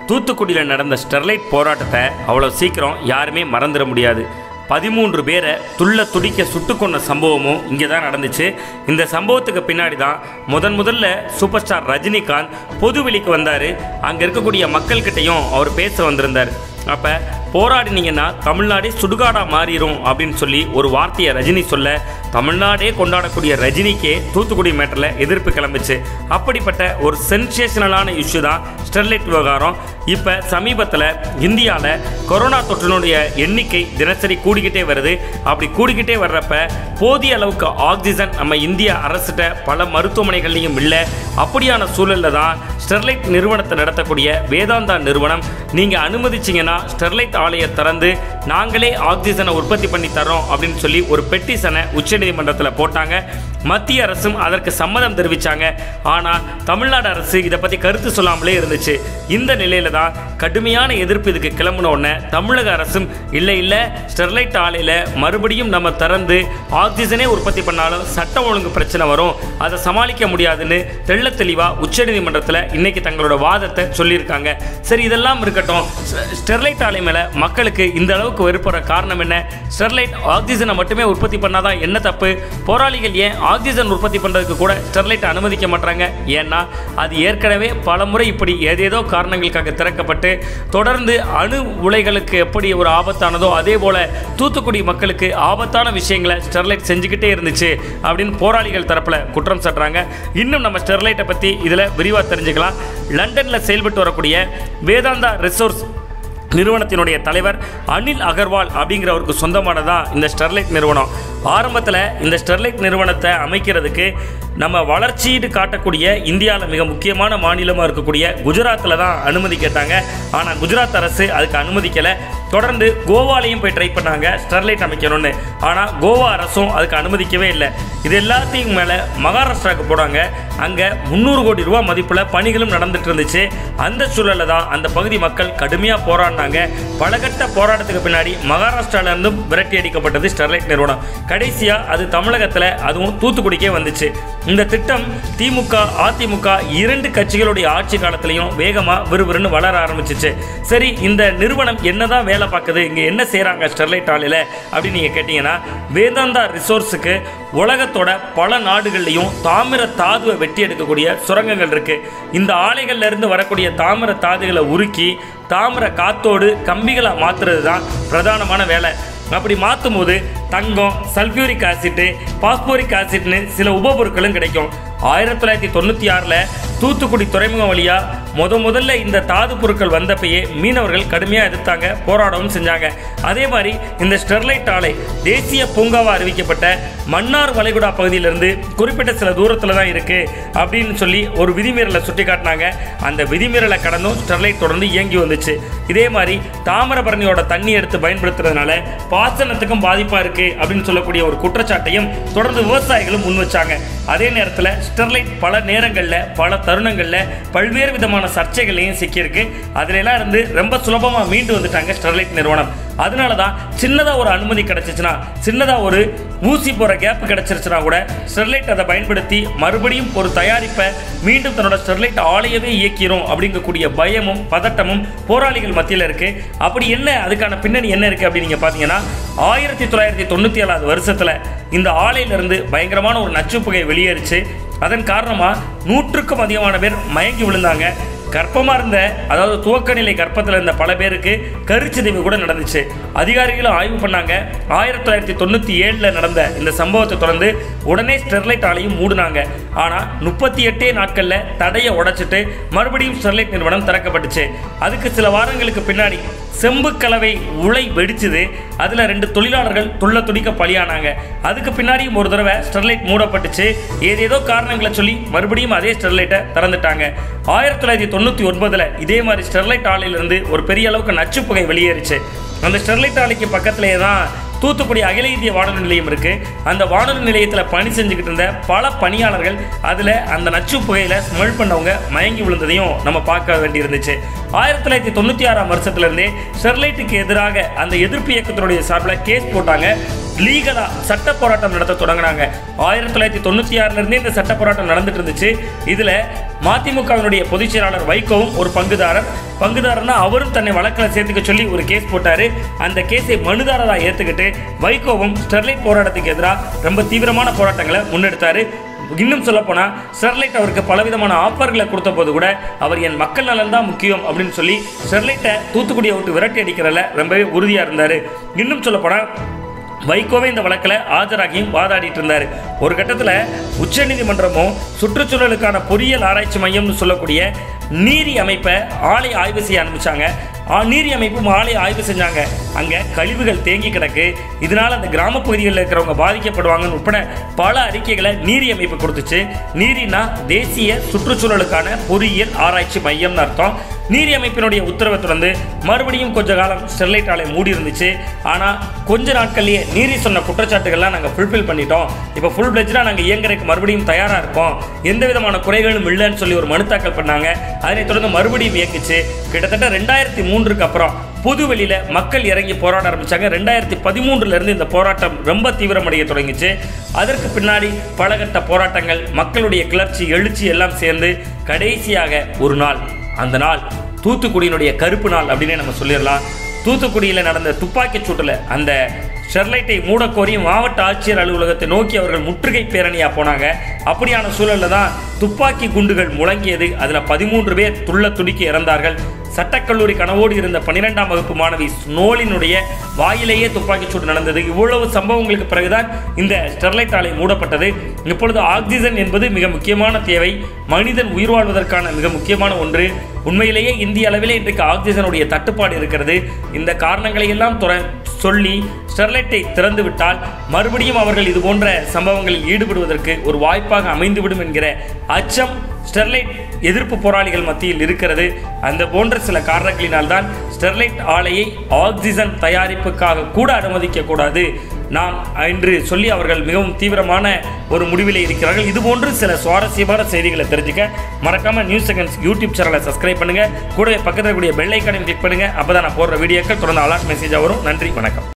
தூத்துக்குடியில் நடந்த ஸ்டெர்லைட் போராட்டத்தை அவ்வளோ சீக்கிரம் யாருமே மறந்துட முடியாது பதிமூன்று பேரை துள்ள துடிக்க சுட்டு கொண்ட சம்பவமும் இங்கே தான் நடந்துச்சு இந்த சம்பவத்துக்கு பின்னாடி தான் முதன் முதல்ல சூப்பர் ஸ்டார் ரஜினிகாந்த் பொதுவெளிக்கு வந்தார் அங்கே இருக்கக்கூடிய மக்கள்கிட்டையும் அவர் பேச வந்திருந்தார் அப்போ போராடினீங்கன்னா தமிழ்நாடே சுடுகாடா மாறிடும் அப்படின்னு சொல்லி ஒரு வார்த்தையை ரஜினி சொல்ல தமிழ்நாடே கொண்டாடக்கூடிய ரஜினிக்கே தூத்துக்குடி மேட்டரில் எதிர்ப்பு கிளம்பிச்சு அப்படிப்பட்ட ஒரு சென்சேஷனலான இஷ்யூ தான் ஸ்டெர்லைட் விவகாரம் இப்போ சமீபத்தில் இந்தியாவில் கொரோனா தொற்றினுடைய எண்ணிக்கை தினசரி கூடிக்கிட்டே வருது அப்படி கூடிக்கிட்டே வர்றப்ப போதிய அளவுக்கு ஆக்சிஜன் நம்ம இந்திய அரசிட்ட பல மருத்துவமனைகள்லையும் இல்லை அப்படியான சூழலில் தான் ஸ்டெர்லைட் நிறுவனத்தை நடத்தக்கூடிய வேதாந்தா நிறுவனம் நீங்கள் அனுமதிச்சிங்கன்னா ஸ்டெர்லைட் ஆலையை திறந்து நாங்களே ஆக்சிஜனை உற்பத்தி பண்ணி தரோம் அப்படின்னு சொல்லி ஒரு பெட்டிஷனை உச்சநீதிமன்றத்தில் போட்டாங்க மத்திய அரசும் அதற்கு சம்மதம் தெரிவித்தாங்க ஆனால் தமிழ்நாடு அரசு இதை பற்றி கருத்து சொல்லாமலே இருந்துச்சு இந்த நிலையில தான் கடுமையான எதிர்ப்பு இதுக்கு கிளம்பின உடனே தமிழக அரசும் இல்லை இல்லை ஸ்டெர்லைட் ஆலையில் மறுபடியும் நம்ம திறந்து ஆக்சிஜனே உற்பத்தி பண்ணாலும் சட்டம் ஒழுங்கு பிரச்சனை வரும் அதை சமாளிக்க முடியாதுன்னு தெள்ள தெளிவாக உச்சநீதிமன்றத்தில் இன்னைக்கு தங்களோட வாதத்தை சொல்லியிருக்காங்க சரி இதெல்லாம் இருக்கட்டும் ஸ்டெ- ஸ்டெர்லைட் ஆலை மேலே மக்களுக்கு இந்த அளவுக்கு வெறுப்புற காரணம் என்ன ஸ்டெர்லைட் ஆக்சிஜனை மட்டுமே உற்பத்தி பண்ணாதான் என்ன தப்பு போராளிகள் ஏன் ஆக்சிஜன் உற்பத்தி பண்ணுறதுக்கு கூட ஸ்டெர்லைட் அனுமதிக்க மாட்டாங்க ஏன்னா அது ஏற்கனவே பல முறை இப்படி ஏதேதோ காரணங்களுக்காக திறக்கப்பட்டு தொடர்ந்து அணு உலைகளுக்கு எப்படி ஒரு ஆபத்தானதோ அதே போல் தூத்துக்குடி மக்களுக்கு ஆபத்தான விஷயங்களை ஸ்டெர்லைட் செஞ்சுக்கிட்டே இருந்துச்சு அப்படின்னு போராளிகள் தரப்பில் குற்றம் சாட்டுறாங்க இன்னும் நம்ம ஸ்டெர்லைட்டை பற்றி இதில் விரிவாக தெரிஞ்சுக்கலாம் லண்டனில் செயல்பட்டு வரக்கூடிய வேதாந்தா ரிசோர்ஸ் நிறுவனத்தினுடைய தலைவர் அனில் அகர்வால் அப்படிங்கிறவருக்கு சொந்தமானதா இந்த ஸ்டெர்லைட் நிறுவனம் ஆரம்பத்தில் இந்த ஸ்டெர்லைட் நிறுவனத்தை அமைக்கிறதுக்கு நம்ம வளர்ச்சின்னு காட்டக்கூடிய இந்தியாவில் மிக முக்கியமான மாநிலமாக இருக்கக்கூடிய குஜராத்தில் தான் அனுமதி கேட்டாங்க ஆனால் குஜராத் அரசு அதுக்கு அனுமதிக்கலை தொடர்ந்து கோவாலையும் போய் ட்ரை பண்ணாங்க ஸ்டெர்லைட் அமைக்கணும்னு ஆனால் கோவா அரசும் அதுக்கு அனுமதிக்கவே இல்லை இது எல்லாத்தையும் மேலே மகாராஷ்டிராவுக்கு போனாங்க அங்கே முந்நூறு கோடி ரூபா மதிப்பில் பணிகளும் நடந்துட்டு இருந்துச்சு அந்த சூழலில் தான் அந்த பகுதி மக்கள் கடுமையாக போராடினாங்க பலகட்ட போராட்டத்துக்கு பின்னாடி மகாராஷ்டிரால இருந்தும் விரட்டி அடிக்கப்பட்டது ஸ்டெர்லைட் நிறுவனம் கடைசியாக அது தமிழகத்தில் அதுவும் தூத்துக்குடிக்கே வந்துச்சு இந்த திட்டம் திமுக அதிமுக இரண்டு கட்சிகளுடைய ஆட்சி காலத்திலையும் வேகமாக விறுவிறுன்னு வளர ஆரம்பிச்சிச்சு சரி இந்த நிறுவனம் என்னதான் வேலை பார்க்குது இங்கே என்ன செய்கிறாங்க ஸ்டெர்லைட் ஆலையில் அப்படின்னு நீங்கள் கேட்டிங்கன்னா வேதாந்தா ரிசோர்ஸுக்கு உலகத்தோட பல நாடுகள்லையும் தாமிர தாதுவை வெட்டி எடுக்கக்கூடிய சுரங்கங்கள் இருக்குது இந்த ஆலைகள்ல இருந்து வரக்கூடிய தாமிர தாதுகளை உருக்கி தாமிர காத்தோடு கம்பிகளை மாற்றுறது தான் பிரதானமான வேலை அப்படி மாற்றும் போது தங்கம் சல்ஃபியூரிக் ஆசிட்டு பாஸ்போரிக் ஆசிட்னு சில உபபொருட்களும் கிடைக்கும் ஆயிரத்தி தொள்ளாயிரத்தி தொண்ணூற்றி ஆறில் தூத்துக்குடி துறைமுகம் வழியாக முத முதல்ல இந்த தாது பொருட்கள் வந்தப்பயே மீனவர்கள் கடுமையாக எதிர்த்தாங்க போராடவும் செஞ்சாங்க அதே மாதிரி இந்த ஸ்டெர்லைட் ஆலை தேசிய பூங்காவாக அறிவிக்கப்பட்ட மன்னார் வளைகுடா பகுதியிலிருந்து குறிப்பிட்ட சில தூரத்தில் தான் இருக்குது அப்படின்னு சொல்லி ஒரு விதிமீறலை சுட்டி காட்டினாங்க அந்த விதிமீறலை கடந்தும் ஸ்டெர்லைட் தொடர்ந்து இயங்கி வந்துச்சு இதே மாதிரி தாமிரபரணியோட தண்ணி எடுத்து பயன்படுத்துறதுனால பாசனத்துக்கும் பாதிப்பாக இருக்குது அப்படின்னு சொல்லக்கூடிய ஒரு குற்றச்சாட்டையும் தொடர்ந்து விவசாயிகளும் முன் வச்சாங்க அதே நேரத்தில் ஸ்டெர்லைட் பல நேரங்களில் பல தருணங்களில் பல்வேறு விதமான சர்ச்சைகளையும் சிக்கியிருக்கு அதிலெல்லாம் இருந்து ரொம்ப சுலபமாக மீண்டு வந்துட்டாங்க ஸ்டெர்லைட் நிறுவனம் அதனால தான் சின்னதாக ஒரு அனுமதி கிடச்சிச்சுன்னா சின்னதாக ஒரு ஊசி போகிற கேப் கிடச்சிருச்சுன்னா கூட ஸ்டெர்லைட் அதை பயன்படுத்தி மறுபடியும் ஒரு தயாரிப்பை மீண்டும் தன்னோட ஸ்டெர்லைட் ஆலையவே இயக்கிறோம் அப்படிங்கக்கூடிய பயமும் பதட்டமும் போராளிகள் மத்தியில் இருக்குது அப்படி என்ன அதுக்கான பின்னணி என்ன இருக்குது அப்படின்னு நீங்கள் பார்த்தீங்கன்னா ஆயிரத்தி தொள்ளாயிரத்தி தொண்ணூற்றி ஏழாவது வருஷத்தில் இந்த ஆலையிலிருந்து பயங்கரமான ஒரு நச்சுப்புகை வெளியேறிச்சு அதன் காரணமாக நூற்றுக்கும் அதிகமான பேர் மயங்கி விழுந்தாங்க கர்ப்பமாக இருந்த அதாவது துவக்க நிலை கர்ப்பத்தில் இருந்த பல பேருக்கு கருச்சிதைவு கூட நடந்துச்சு அதிகாரிகளும் ஆய்வு பண்ணாங்க ஆயிரத்தி தொள்ளாயிரத்தி தொண்ணூற்றி ஏழில் நடந்த இந்த சம்பவத்தை தொடர்ந்து உடனே ஸ்டெர்லைட் ஆலையும் மூடினாங்க ஆனால் முப்பத்தி எட்டே நாட்களில் தடையை உடைச்சிட்டு மறுபடியும் ஸ்டெர்லைட் நிறுவனம் திறக்கப்பட்டுச்சு அதுக்கு சில வாரங்களுக்கு பின்னாடி செம்பு கலவை உலை வெடிச்சுது அதில் ரெண்டு தொழிலாளர்கள் துள்ள துடிக்க பலியானாங்க அதுக்கு பின்னாடியும் ஒரு தடவை ஸ்டெர்லைட் மூடப்பட்டுச்சு ஏதேதோ காரணங்களை சொல்லி மறுபடியும் அதே ஸ்டெர்லைட்டை திறந்துட்டாங்க ஆயிரத்தி தொள்ளாயிரத்தி தொண்ணூற்றி ஒன்பதில் இதே மாதிரி ஸ்டெர்லைட் ஆலையிலிருந்து ஒரு பெரிய அளவுக்கு நச்சுப்புகை வெளியேறிச்சு அந்த ஸ்டெர்லைட் ஆலைக்கு பக்கத்திலேயே தான் தூத்துக்குடி அகில இந்திய வானொலி நிலையம் இருக்கு அந்த வானொலி நிலையத்தில் பணி செஞ்சுக்கிட்டு இருந்த பல பணியாளர்கள் அதில் அந்த நச்சு புகையில ஸ்மெல் பண்ணவங்க மயங்கி விழுந்ததையும் நம்ம பார்க்க வேண்டியிருந்துச்சு ஆயிரத்தி தொள்ளாயிரத்தி தொண்ணூற்றி ஆறாம் வருஷத்துலேருந்தே ஸ்டெர்லைட்டுக்கு எதிராக அந்த எதிர்ப்பு இயக்கத்தினுடைய சார்பில் கேஸ் போட்டாங்க லீகலாக சட்ட போராட்டம் நடத்த தொடங்கினாங்க ஆயிரத்தி தொள்ளாயிரத்தி தொண்ணூற்றி ஆறுலேருந்தே இந்த சட்ட போராட்டம் நடந்துட்டு இருந்துச்சு இதில் மதிமுகவினுடைய பொதுச் செயலாளர் வைகோவும் ஒரு பங்குதாரர் பங்குதாரர்னா அவரும் தன்னை வழக்கில் சேர்த்துக்க சொல்லி ஒரு கேஸ் போட்டார் அந்த கேஸை மனுதாரராக ஏற்றுக்கிட்டு வைகோவும் ஸ்டெர்லைட் போராட்டத்துக்கு எதிராக ரொம்ப தீவிரமான போராட்டங்களை முன்னெடுத்தார் இன்னும் சொல்லப்போனால் ஸ்டெர்லைட் அவருக்கு பலவிதமான ஆஃபர்களை கொடுத்த போது கூட அவர் என் மக்கள் நலன் தான் முக்கியம் அப்படின்னு சொல்லி ஸ்டெர்லைட்டை தூத்துக்குடியை விட்டு விரட்டி அடிக்கிறதுல ரொம்பவே உறுதியாக இருந்தார் இன்னும் சொல்லப்போனால் வைகோவே இந்த வழக்கில் ஆஜராகியும் வாதாடிட்டு இருந்தார் ஒரு கட்டத்தில் உச்சநீதிமன்றமும் சுற்றுச்சூழலுக்கான பொறியியல் ஆராய்ச்சி மையம்னு சொல்லக்கூடிய நீரி அமைப்பை ஆலை ஆய்வு செய்ய அனுப்பிச்சாங்க ஆ, நீரி அமைப்பும் ஆலை ஆய்வு செஞ்சாங்க அங்கே கழிவுகள் தேங்கி கிடக்கு இதனால் அந்த கிராம பகுதிகளில் இருக்கிறவங்க பாதிக்கப்படுவாங்கன்னு உட்பட பல அறிக்கைகளை நீரி அமைப்பு கொடுத்துச்சு நீரினா தேசிய சுற்றுச்சூழலுக்கான பொறியியல் ஆராய்ச்சி மையம்னு அர்த்தம் நீரி அமைப்பினுடைய உத்தரவை தொடர்ந்து மறுபடியும் கொஞ்ச காலம் ஸ்டெர்லைட் ஆலை மூடி இருந்துச்சு ஆனால் கொஞ்ச நாட்கள்லேயே நீரி சொன்ன குற்றச்சாட்டுகள்லாம் நாங்கள் ஃபுல்ஃபில் பண்ணிட்டோம் இப்போ ஃபுல் பிளஜ்டாக நாங்கள் இயங்குறதுக்கு மறுபடியும் தயாராக இருக்கோம் எந்த விதமான குறைகளும் இல்லைன்னு சொல்லி ஒரு மனு தாக்கல் பண்ணாங்க அதனைத் தொடர்ந்து மறுபடியும் இயக்குச்சு கிட்டத்தட்ட ரெண்டாயிரத்தி மூன்றுக்கு அப்புறம் புதுவெளியில் மக்கள் இறங்கி போராட ஆரம்பிச்சாங்க ரெண்டாயிரத்தி பதிமூன்றுல இருந்து இந்த போராட்டம் ரொம்ப தீவிரமடைய தொடங்கிச்சு அதற்கு பின்னாடி பலகட்ட போராட்டங்கள் மக்களுடைய கிளர்ச்சி எழுச்சி எல்லாம் சேர்ந்து கடைசியாக ஒரு நாள் அந்த நாள் தூத்துக்குடியினுடைய கருப்பு நாள் அப்படின்னே நம்ம சொல்லிடலாம் தூத்துக்குடியில் நடந்த துப்பாக்கிச் சூட்டில் அந்த ஸ்டெர்லைட்டை மூடக்கோரி மாவட்ட ஆட்சியர் அலுவலகத்தை நோக்கி அவர்கள் முற்றுகை பேரணியாக போனாங்க அப்படியான சூழலில் தான் துப்பாக்கி குண்டுகள் முழங்கியது அதில் பதிமூன்று பேர் துள்ள துடிக்கி இறந்தார்கள் சட்டக்கல்லூரி கனவோடு இருந்த பன்னிரெண்டாம் வகுப்பு மாணவி ஸ்னோலினுடைய வாயிலேயே துப்பாக்கிச் சூடு நடந்தது இவ்வளவு சம்பவங்களுக்கு பிறகுதான் இந்த ஸ்டெர்லைட் ஆலை மூடப்பட்டது இப்பொழுது ஆக்சிஜன் என்பது மிக முக்கியமான தேவை மனிதன் உயிர் வாழ்வதற்கான மிக முக்கியமான ஒன்று உண்மையிலேயே இந்திய அளவிலே இன்றைக்கு ஆக்சிஜனுடைய தட்டுப்பாடு இருக்கிறது இந்த காரணங்களை எல்லாம் துற சொல்லி ஸ்டெர்லைட்டை திறந்து விட்டால் மறுபடியும் அவர்கள் இது போன்ற சம்பவங்களில் ஈடுபடுவதற்கு ஒரு வாய்ப்பாக அமைந்துவிடும் என்கிற அச்சம் ஸ்டெர்லைட் எதிர்ப்பு போராளிகள் மத்தியில் இருக்கிறது அந்த போன்ற சில காரணங்களினால்தான் ஸ்டெர்லைட் ஆலையை ஆக்சிஜன் தயாரிப்புக்காக கூட அனுமதிக்க கூடாது நாம் என்று சொல்லி அவர்கள் மிகவும் தீவிரமான ஒரு முடிவிலே இருக்கிறார்கள் இது போன்று சில சுவாரஸ்யமான செய்திகளை தெரிஞ்சுக்க மறக்காம நியூஸ் செகண்ட்ஸ் யூடியூப் சேனலை சப்ஸ்கிரைப் பண்ணுங்க கூடவே பக்கத்தில் கூடிய பெல் ஐக்கானையும் கிளிக் பண்ணுங்க அப்பதான் நான் போடுற வீடியோக்கள் தொடர்ந்து அலர்ட் மெசேஜாக வரும் நன்றி வணக்கம்